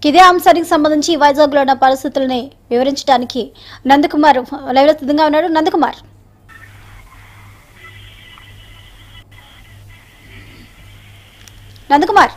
ఇదే అంశానికి సంబంధించి వైజాగ్ లో ఉన్న పరిస్థితుల్ని వివరించడానికి నందకుమార్ లైవ్ లో సిద్ధంగా ఉన్నాడు నందకుమార్ నందకుమార్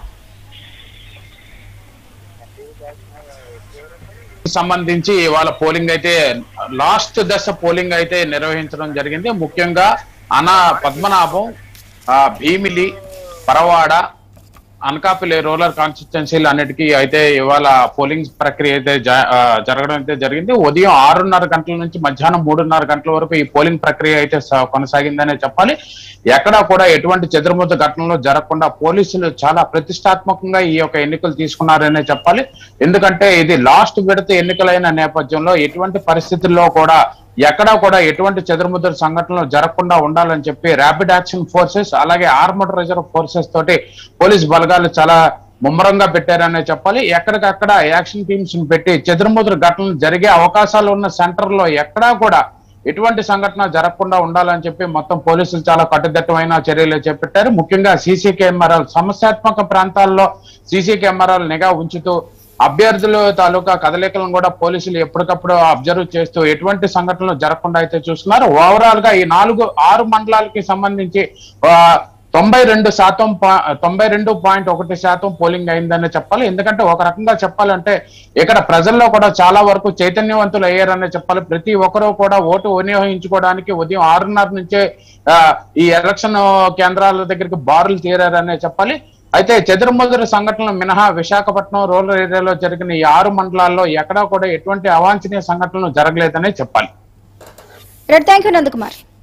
సంబంధించి ఇవాళ పోలింగ్ అయితే లాస్ట్ దశ పోలింగ్ అయితే నిర్వహించడం జరిగింది ముఖ్యంగా అనా పద్మనాభం ఆ, భీమిలి పరవాడ అనకాపల్లి రూరల్ కాన్స్టిట్యున్సీలు అన్నిటికీ అయితే ఇవాళ పోలింగ్ ప్రక్రియ అయితే జ- ఆ, జరగడం అయితే జరిగింది ఉదయం ఆరున్నర గంటల నుంచి మధ్యాహ్నం మూడున్నర గంటల వరకు ఈ పోలింగ్ ప్రక్రియ అయితే స- కొనసాగిందనే చెప్పాలి ఎక్కడా కూడా ఎటువంటి చెదురుముద్ద ఘటనలు జరగకుండా పోలీసులు చాలా ప్రతిష్టాత్మకంగా ఈ యొక్క ఎన్నికలు తీసుకున్నారనే చెప్పాలి ఎందుకంటే ఇది లాస్ట్ విడత ఎన్నికలైన నేపథ్యంలో ఎటువంటి పరిస్థితుల్లో కూడా ఎక్కడా కూడా ఎటువంటి చెదురుముద్ర సంఘటనలు జరగకుండా ఉండాలని చెప్పి ర్యాపిడ్ యాక్షన్ ఫోర్సెస్ అలాగే ఆర్మడ్ రిజర్వ్ ఫోర్సెస్ తోటి పోలీస్ బలగాలు చాలా ముమ్మరంగా పెట్టారనే చెప్పాలి ఎక్కడికక్కడ యాక్షన్ టీమ్స్ పెట్టి చెదురుముద్ర ఘటనలు జరిగే అవకాశాలు ఉన్న సెంటర్ లో ఎక్కడా కూడా ఎటువంటి సంఘటన జరగకుండా ఉండాలని చెప్పి మొత్తం పోలీసులు చాలా కట్టుదిట్టమైన చర్యలు చేపట్టారు ముఖ్యంగా సీసీ కెమెరాలు సమస్యాత్మక ప్రాంతాల్లో సీసీ కెమెరాలు నిఘా ఉంచుతూ అభ్యర్థుల తాలూకా కదలికలను కూడా పోలీసులు ఎప్పటికప్పుడు అబ్జర్వ్ చేస్తూ ఎటువంటి సంఘటనలు జరగకుండా అయితే చూస్తున్నారు ఓవరాల్ గా ఈ నాలుగు ఆరు మండలాలకి సంబంధించి ఆ, తొంభై రెండు శాతం పా- తొంభై రెండు పాయింట్ ఒకటి శాతం పోలింగ్ అయిందని చెప్పాలి ఎందుకంటే ఒక రకంగా చెప్పాలంటే ఇక్కడ ప్రజల్లో కూడా చాలా వరకు చైతన్యవంతులు అయ్యారనే చెప్పాలి ప్రతి ఒక్కరూ కూడా ఓటు వినియోగించుకోవడానికి ఉదయం ఆరున్నర నుంచే ఆ, ఈ ఎలక్షన్ కేంద్రాల దగ్గరికి బారులు తీరారనే చెప్పాలి అయితే చెదురుమదురు సంఘటనలు మినహా విశాఖపట్నం రూరల్ ఏరియాలో జరిగిన ఈ ఆరు మండలాల్లో ఎక్కడా కూడా ఎటువంటి అవాంఛనీయ సంఘటనలు జరగలేదనే చెప్పాలి థ్యాంక్ యూ నందకుమార్